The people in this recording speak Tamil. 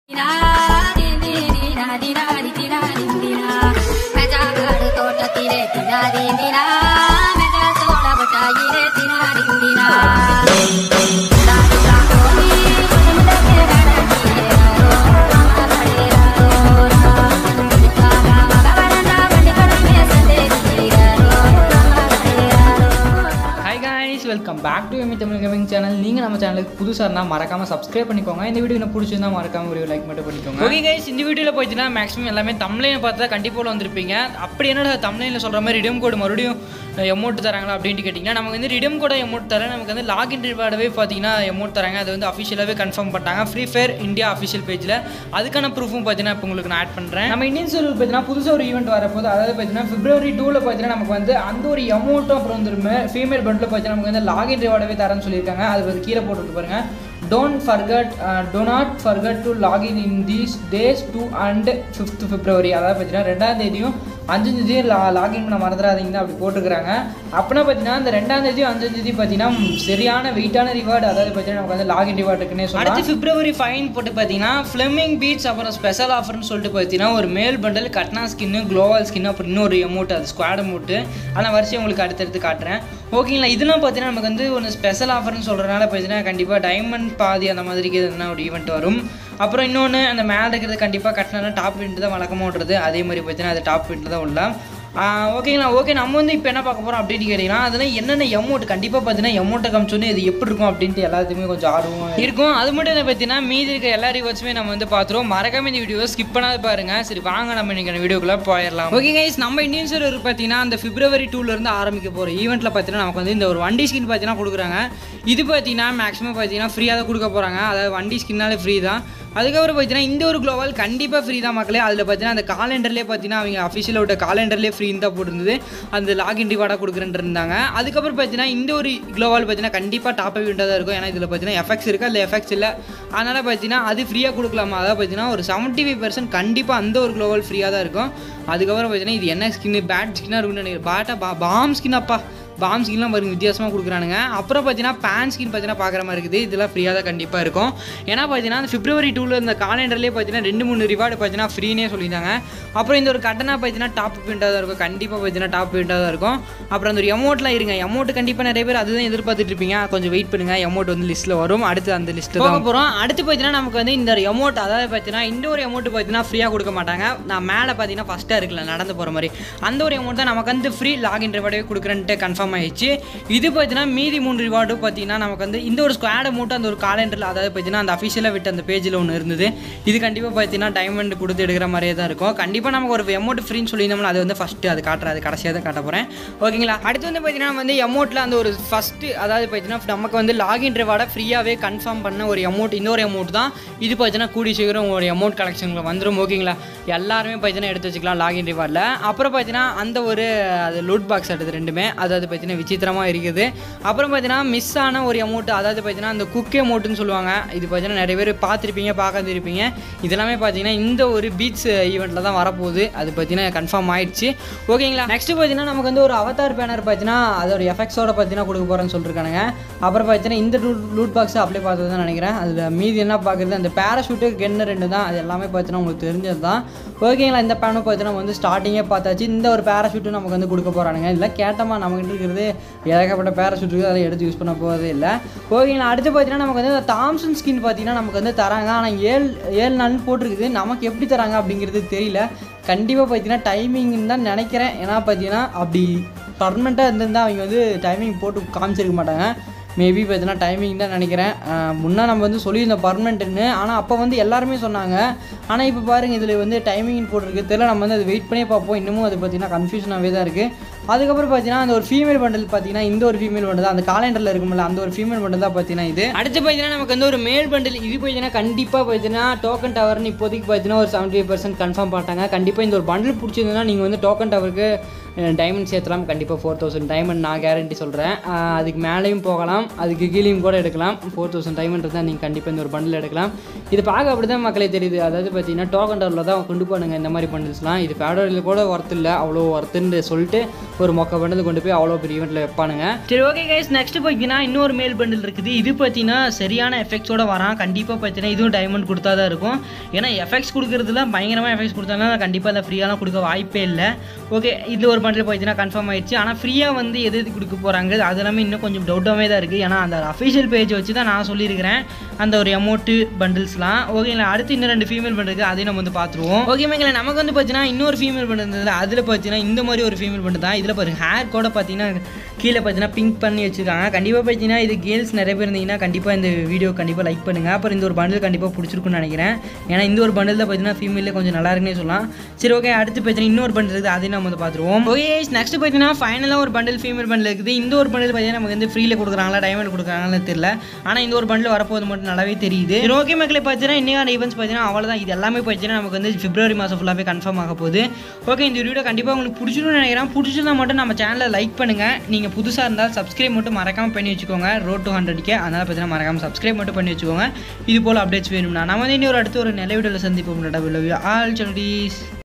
തോട്ടത്തിലെ തിനാരിന്തിനാ മെഗ സോള ബട്ടായിലെ തിനാരിന്തിനാ hi guys welcome back to Amy Tamil gaming channel நீங்கள் நம்ம சேனலுக்கு புதுசாக இருந்தால் மறக்காமல் சப்ஸ்கிரைப் பண்ணிக்கோங்க இந்த வீடியோ என்ன பிடிச்சிருந்தா மறக்காம ஒரு லைக் மட்டும் பண்ணிக்கோங்க ஓகே கைஸ் இந்த வீடியோவில் போயிடுச்சுன்னா மேக்ஸிமம் எல்லாமே தமிழையும் பார்த்தா கண்டிப்பாக வந்திருப்பீங்க அப்படி என்னடா தமிழில் சொல்கிற மாதிரி ரிடம் கோடு மறுபடியும் எமௌண்ட் தராங்களா அப்படின்ட்டு கேட்டிங்கன்னா நமக்கு வந்து ரிடம் கோட எமௌண்ட் தரேன் நமக்கு வந்து லாகின் ரிவார்டவே பார்த்தீங்கன்னா எமௌண்ட் தராங்க அது வந்து அஃபிஷியலாகவே கன்ஃபார்ம் பண்ணிட்டாங்க ஃப்ரீ ஃபயர் இந்தியா அஃபிஷியல் பேஜில் அதுக்கான ப்ரூஃபும் பார்த்தீங்கன்னா இப்போ உங்களுக்கு நான் ஆட் பண்ணுறேன் நம்ம இந்தியன் சர்வர் பார்த்தீங்கன்னா புதுசாக ஒரு ஈவெண்ட் வரப்போது அதாவது பார்த்தீங்கன்னா பிப்ரவரி டூவில் பார்த்தீங்கன்னா நமக்கு வந்து அந்த ஒரு அமௌண்ட்டும் அப்புறம் வந்து ஃபீமேல் பண்டில் பார்த்தீங்கன்னா நமக்கு வந்து லாகின் ரிவார்டவே தரேன்னு சொல்லியிருக்காங்க அது வந்து கீழே போட்டுட்டு பாருங்க don't forget do not forget to login in these days two and fifth February அதாவது பார்த்தீங்கன்னா ரெண்டாம் தேதியும் அஞ்சாம் தேதியும் லா லாகின் பண்ண மறந்துடாதீங்க அப்படி போட்டுக்கிறாங்க அப்படின்னா பார்த்தீங்கன்னா இந்த ரெண்டாம் தேதியும் அஞ்சாம் தேதி பார்த்தீங்கன்னா சரியான வெயிட்டான ரிவார்டு அதாவது பார்த்தீங்கன்னா நமக்கு வந்து லாகின் ரிவார்டு இருக்குன்னே சொல்லலாம் அடுத்து பிப்ரவரி ஃபைன் போட்டு பார்த்தீங்கன்னா ஃப்ளெமிங் பீச் அப்புறம் ஸ்பெஷல் ஆஃபர்னு சொல்லிட்டு பார்த்தீங்கன்னா ஒரு மேல் பண்டல் கட்னா ஸ்கின்னு க்ளோவல் ஸ்கின் அப்புறம் இன்னொரு அமௌண்ட் அது ஸ்குவாட் அமௌண்ட்டு ஆனால் வரிசை உங்களுக்கு அடுத்தடுத்து காட்டுறேன் ஓகேங்களா இதெல்லாம் பார்த்தீங்கன்னா நமக்கு வந்து ஒன்று ஸ்பெஷல் ஆஃபர்னு சொல்கிறனால பார்த்தீங்கன்னா கண்டிப்பாக டைமண்ட் பாதி அந்த மாதிரிக்கு எதுனா ஒரு ஈவெண்ட் வரும் அப்புறம் இன்னொன்று அந்த மேலே இருக்கிறது கண்டிப்பாக கட்டினா டாப் விண்ட் தான் வழக்கமாக ஓட்டுறது அதே மாதிரி பார்த்தீங்கன்னா அது டாப் விண்ட் தான் உள்ள ஓகேங்களா ஓகே நம்ம வந்து இப்போ என்ன பார்க்க போகிறோம் அப்படின்னு கேட்டிங்கன்னா அதெல்லாம் என்னென்ன எமௌண்ட் கண்டிப்பாக பார்த்தீங்கன்னா எமௌண்ட்டை காமிச்சோன்னே இது எப்படி இருக்கும் அப்படின்ட்டு எல்லாத்துக்குமே கொஞ்சம் ஆர்வம் இருக்கும் அது மட்டும் இல்லை பார்த்தீங்கன்னா மீதி இருக்க எல்லா ரிவார்ட்ஸுமே நம்ம வந்து பார்த்துருவோம் மறக்காம இந்த வீடியோ ஸ்கிப் பண்ணாத பாருங்க சரி வாங்க நம்ம இன்னைக்கு வீடியோக்குள்ளே போயிடலாம் ஓகே கைஸ் நம்ம இந்தியன் சர்வர் பார்த்தீங்கன்னா அந்த பிப்ரவரி டூலேருந்து ஆரம்பிக்க போகிற ஈவெண்ட்டில் பார்த்தீங்கன்னா நமக்கு வந்து இந்த ஒரு வண்டி ஸ்கின் பார்த்தீங்கன்னா கொடுக்குறாங்க இது பார்த்தீங்கன்னா மேக்ஸிமம் பார்த்தீங்கன்னா ஃப்ரீயாக தான் கொடுக்க போகிறாங்க அதாவது வண்டி ஸ்கின்னாலே ஃப்ரீ தான் அதுக்கப்புறம் பார்த்தீங்கன்னா இந்த ஒரு குளோவால் கண்டிப்பாக ஃப்ரீ தான் மக்களே அதில் பார்த்தீங்கன்னா அந்த காலண்டர்லேயே பார்த்தீங்கன்னா அவங்க அஃபிஷியல் விட்ட காலண்டர்லேயே ஃப்ரீன்னு தான் போட்டிருந்தது அந்த லாகின் ரிவார்டாக கொடுக்குறேன் இருந்தாங்க அதுக்கப்புறம் பார்த்தீங்கன்னா இந்த ஒரு குளோவால் பார்த்தீங்கன்னா கண்டிப்பாக டாப் விண்டாக தான் இருக்கும் ஏன்னா இதில் பார்த்தீங்கன்னா எஃபெக்ட்ஸ் இருக்குது அதில் எஃபெக்ட்ஸ் இல்லை அதனால் பார்த்தீங்கன்னா அது ஃப்ரீயாக கொடுக்கலாமா அதாவது பார்த்தீங்கன்னா ஒரு செவன்ட்டி ஃபைவ் பர்சன்ட் கண்டிப்பாக அந்த ஒரு குளோவால் ஃப்ரீயாக தான் இருக்கும் அதுக்கப்புறம் பார்த்தீங்கன்னா இது என்ன ஸ்கின்னு பேட் ஸ்கின்னாக இருக்கும்னு நினைக்கிறேன் பேட்டா பா பாம் ஸ்கின் அப்பா பாம் ஸ்கின்லாம் பாருங்க வித்தியாசமாக கொடுக்குறானுங்க அப்புறம் பார்த்தீங்கன்னா பேன் ஸ்கின் பார்த்தீங்கன்னா பார்க்குற மாதிரி இருக்குது இதெல்லாம் ஃப்ரீயாக தான் கண்டிப்பாக இருக்கும் ஏன்னா பார்த்தீங்கன்னா அந்த பிப்ரவரி டூவில் இந்த காலண்டர்லேயே பார்த்தீங்கன்னா ரெண்டு மூணு ரிவார்டு பார்த்தீங்கன்னா ஃப்ரீனே சொல்லியிருந்தாங்க அப்புறம் இந்த ஒரு கட்டனா பார்த்தீங்கன்னா டாப் பிரிண்டாக தான் இருக்கும் கண்டிப்பாக பார்த்தீங்கன்னா டாப் பிரிண்டாக தான் இருக்கும் அப்புறம் அந்த ஒரு எமௌண்ட்லாம் இருங்க எமௌண்ட் கண்டிப்பாக நிறைய பேர் அதுதான் எதிர்பார்த்துட்டு இருப்பீங்க கொஞ்சம் வெயிட் பண்ணுங்கள் எமௌண்ட் வந்து லிஸ்ட்டில் வரும் அடுத்து அந்த லிஸ்ட்டில் போக போகிறோம் அடுத்து பார்த்தீங்கன்னா நமக்கு வந்து இந்த எமௌண்ட் அதாவது பார்த்தீங்கன்னா இந்த ஒரு எமௌண்ட் பார்த்தீங்கன்னா ஃப்ரீயாக கொடுக்க மாட்டாங்க நான் மேலே பார்த்தீங்கன்னா ஃபஸ்ட்டாக இருக்குல்ல நடந்து போகிற மாதிரி அந்த ஒரு எமௌண்ட் தான் நமக்கு வந்து ஃப்ரீ லாகின் ரிவார்டே கொடுக்குறேன்ட்டு கன்ஃபார்ம் ஆயிடுச்சு இது பார்த்தீங்கன்னா மீதி மூணு ரிவார்டும் பார்த்தீங்கன்னா நமக்கு வந்து இந்த ஒரு ஸ்குவாடை மட்டும் அந்த ஒரு காலண்டரில் அதாவது பார்த்தீங்கன்னா அந்த அஃபிஷியலாக விட்டு அந்த பேஜில் ஒன்று இருந்தது இது கண்டிப்பாக பார்த்தீங்கன்னா டைமண்ட் கொடுத்து எடுக்கிற மாதிரியே தான் இருக்கும் கண்டிப்பாக நமக்கு ஒரு எமௌண்ட் ஃப்ரீன்னு சொல்லியிருந்தோம்னா அது வந்து ஃபஸ்ட்டு அது காட்டுறது கடைசியாக தான் காட்ட போகிறேன் ஓகேங்களா அடுத்து வந்து பார்த்தீங்கன்னா வந்து எமௌண்ட்டில் அந்த ஒரு ஃபஸ்ட்டு அதாவது பார்த்தீங்கன்னா நமக்கு வந்து லாகின் ரிவார்டை ஃப்ரீயாகவே கன்ஃபார்ம் பண்ண ஒரு அமௌண்ட் இன்னொரு அமௌண்ட் தான் இது பார்த்தீங்கன்னா கூடி சீக்கிரம் ஒரு அமௌண்ட் கலெக்ஷனில் வந்துடும் ஓகேங்களா எல்லாருமே பார்த்தீங்கன்னா எடுத்து வச்சுக்கலாம் லாகின் ரிவார்டில் அப்புறம் பார்த்தீங்கன்னா அந்த ஒரு அது லூட் பாக்ஸ் எடுத்து ரெண்டுமே அதாவது பார்த்தீங்கன்னா விசித்திரமாக இருக்குது அப்புறம் பார்த்தீங்கன்னா மிஸ் ஆன ஒரு அமௌண்ட் அதாவது பார்த்தீங்கன்னா அந்த குக்கே அமௌண்ட்டுன்னு சொல்லுவாங்க இது பார்த்தீங்கன்னா நிறைய பேர் பார்த்துருப்பீங்க பார்க்காதிருப்பீங்க இதெல்லாமே பார்த்தீங்கன்னா இந்த ஒரு பீச் ஈவெண்ட்டில் தான் வரப்போகுது அது பார்த்தீங்கன்னா கன்ஃபார்ம் ஆயிடுச்சு ஓகேங்களா நெக்ஸ்ட் பார்த்தீங்கன்னா நமக்கு வந்து ஒரு அவதார் பேனர் பார்த்தீங்கன்னா அதோட எஃபெக்ட்ஸோட பார்த்தீங்கன்னா கொடுக்க போகிறேன்னு சொல்லியிருக்கானுங்க அப்புறம் பார்த்தீங்கன்னா இந்த லூட் பாக்ஸ் அப்படியே பார்த்தது தான் நினைக்கிறேன் அதில் மீதி என்ன பார்க்குறது அந்த பேராஷூட்டு கென்னு ரெண்டு தான் அது எல்லாமே பார்த்தீங்கன்னா உங்களுக்கு தெரிஞ்சது தான் ஓகேங்களா இந்த பேனும் பார்த்தீங்கன்னா வந்து ஸ்டார்டிங்கே பார்த்தாச்சு இந்த ஒரு பேராஷூட்டு நமக்கு வந்து கொடுக்க போகிறானுங்க இல்லை கேட்டமா நம்மகிட்ட இருக்கிறது ஏகப்பட்ட பேராஷூட் இருக்குது அதை எடுத்து யூஸ் பண்ண போகிறதே இல்லை ஓகேங்களா அடுத்து பார்த்தீங்கன்னா நமக்கு வந்து தாம்சன் ஸ்கின் பார்த்தீங்கன்னா நமக்கு வந்து தராங்க ஆனால் ஏழு ஏழு நாள்னு போட்டிருக்குது நமக்கு எப்படி தராங்க அப்படிங்கிறது தெரியல கண்டிப்பாக பார்த்தீங்கன்னா டைமிங்னு தான் நினைக்கிறேன் ஏன்னா பார்த்தீங்கன்னா அப்படி பர்மனெண்ட்டாக இருந்திருந்தால் அவங்க வந்து டைமிங் போட்டு காமிச்சிருக்க மாட்டாங்க மேபி பார்த்தீங்கன்னா டைமிங் தான் நினைக்கிறேன் முன்னே நம்ம வந்து சொல்லியிருந்தோம் பர்மனெண்ட்டுன்னு ஆனால் அப்போ வந்து எல்லாருமே சொன்னாங்க ஆனால் இப்போ பாருங்கள் இதில் வந்து டைமிங் போட்டிருக்கு தெரியல நம்ம வந்து அதை வெயிட் பண்ணி பார்ப்போம் இன்னமும் அது பார்த்தீங்கன்னா கன்ஃபியூஷனாகவே தான் இருக்குது அதுக்கப்புறம் பார்த்தீங்கன்னா அந்த ஒரு ஃபீமேல் பண்டல் பார்த்தீங்கன்னா இந்த ஒரு ஃபீமேல் பண்டல் அந்த காலண்டரில் இருக்கும்ல அந்த ஒரு ஃபீமேல் பண்டல் தான் பார்த்தீங்கன்னா இது அடுத்து பார்த்தீங்கன்னா நமக்கு வந்து ஒரு மேல் பண்டல் இது பார்த்தீங்கன்னா கண்டிப்பாக பார்த்தீங்கன்னா டோக்கன் டவர்னு இப்போதைக்கு பார்த்தீங்கன்னா ஒரு செவன்ட்டி ஃபைவ் பர்சன்ட் கன்ஃபார்ம் பண்ணிட்டாங்க கண்டிப்பாக இந்த ஒரு பண்டல் பிடிச்சிருந்ததுன்னா நீங்கள் வந்து டோக்கன் டவருக்கு டைமண்ட் சேர்த்தலாம் கண்டிப்பாக ஃபோர் தௌசண்ட் டைமண்ட் நான் கேரண்டி சொல்கிறேன் அதுக்கு மேலேயும் போகலாம் அதுக்கு கீழேயும் கூட எடுக்கலாம் ஃபோர் தௌசண்ட் டைமண்ட் இருந்தால் நீங்கள் கண்டிப்பாக இந்த ஒரு பண்டில் எடுக்கலாம் இது பார்க்க அப்படி தான் மக்களே தெரியுது அதாவது பார்த்தீங்கன்னா டோக்கன் டவரில் தான் கொண்டு போனாங்க இந்த மாதிரி பண்டில்ஸ்லாம் இது ஃபேடரில் கூட ஒர்த் இல்லை அவ்வளோ ஒர்த்துன்னு சொல்லிட்டு ஒரு மொக்க பண்டில் கொண்டு போய் அவ்வளோ பெரிய ஈவெண்ட்டில் வைப்பானுங்க சரி ஓகே கைஸ் நெக்ஸ்ட் பார்த்தீங்கன்னா இன்னொரு மேல் பண்டில் இருக்குது இது பார்த்தீங்கன்னா சரியான எஃபெக்ட்ஸோட வரான் கண்டிப்பாக பார்த்தீங்கன்னா இதுவும் டைமண்ட் கொடுத்தா தான் இருக்கும் ஏன்னா எஃபெக்ட்ஸ் கொடுக்குறதுல பயங்கரமாக எஃபெக்ட்ஸ் கொடுத்தாங்கன்னா கண்டிப்பாக அதை ஃப்ரீயாலாம் கொடுக்க வாய்ப்பே இல்லை ஓகே இது ஒரு பண்டில் பார்த்தீங்கன்னா கன்ஃபார்ம் ஆயிடுச்சு ஆனால் ஃப்ரீயாக வந்து எது எது கொடுக்க போகிறாங்க அது எல்லாமே இன்னும் கொஞ்சம் டவுட்டாகவே தான் இருக்குது ஏன்னா அந்த அஃபிஷியல் பேஜ் வச்சு தான் நான் சொல்லியிருக்கிறேன் அந்த ஒரு அமௌண்ட்டு பண்டில்ஸ்லாம் ஓகேங்களா அடுத்து இன்னும் ரெண்டு ஃபீமேல் பண்டில் இருக்குது அதையும் நம்ம வந்து பார்த்துருவோம் ஓகே மேங்களா நமக்கு வந்து பார்த்தீங்கன்னா இன்னொரு ஃபீமேல் பண்டில் இருந்தது அதில் பார்த்தீங்கன்னா இந்த மாதிரி ஒரு ஃபீமேல் பண்டில் தான் இதில் பாருங்க ஹேர் கூட பார்த்தீங்கன்னா கீழே பார்த்தீங்கன்னா பிங்க் பண்ணி வச்சுருக்காங்க கண்டிப்பாக பார்த்தீங்கன்னா இது கேர்ள்ஸ் நிறைய பேர் இருந்தீங்கன்னா கண்டிப்பாக இந்த வீடியோ கண்டிப்பாக லைக் பண்ணுங்கள் அப்புறம் இந்த ஒரு பண்டில் கண்டிப்பாக பிடிச்சிருக்குன்னு நினைக்கிறேன் ஏன்னா இந்த ஒரு பண்டில் தான் பார்த்தீங்கன்னா ஃபீமேலே கொஞ்சம் நல்லா இருக்குன்னே சொல்லலாம் சரி ஓகே அடுத்து பார்த்தீங்கன்னா இன்னொரு பண்டில் இருக்குது அதையும் நம்ம வந்து பார்த்துருவோம் ஓகே நெக்ஸ்ட் பார்த்தீங்கன்னா ஃபைனலாக ஒரு பண்டில் ஃபீமேல் பண்டில் இருக்குது இந்த ஒரு பண்டில் பார்த்தீங்கன்னா நமக்கு வந்து ஃப்ரீல கொடுக்குறாங்களா டைமண்ட் கொடுக்குறாங்களா தெரியல ஆனால் இந்த ஒரு பண்டில் வரப்போது மட்டும் நல்லாவே தெரியுது சரி ஓகே மக்களே பார்த்தீங்கன்னா இன்னைக்கான ஈவெண்ட்ஸ் பார்த்தீங்கன்னா அவ்வளோதான் இது எல்லாமே பார்த்தீங்கன்னா நமக்கு வந்து பிப்ரவரி மாதம் ஃபுல்லாகவே கன்ஃபார்ம் ஆக போகுது ஓகே இந்த வீடியோ கண்டிப்பாக உங்களுக்கு பிடிச்சிருன்னு நினைக்கிறேன் பிடிச்சிருந்தா மட்டும் நம்ம சேனலை லைக் பண்ணுங்கள் நீங்கள் புதுசாக இருந்தால் சப்ஸ்கிரைப் மட்டும் மறக்காமல் பண்ணி வச்சுக்கோங்க ரோட் டூ ஹண்ட்ரட்க்கு அதனால் பார்த்தீங்கன்னா மறக்காமல் சப்ஸ்கிரைப் மட்டும் பண்ணி வச்சுக்கோங்க இது போல் அப்டேட்ஸ் வேணும்னா நம்ம வந்து இன்னொரு அடுத்து ஒரு நல்ல வீடியோவில் சந்திப்போம் ஆல் சொல்லிஸ்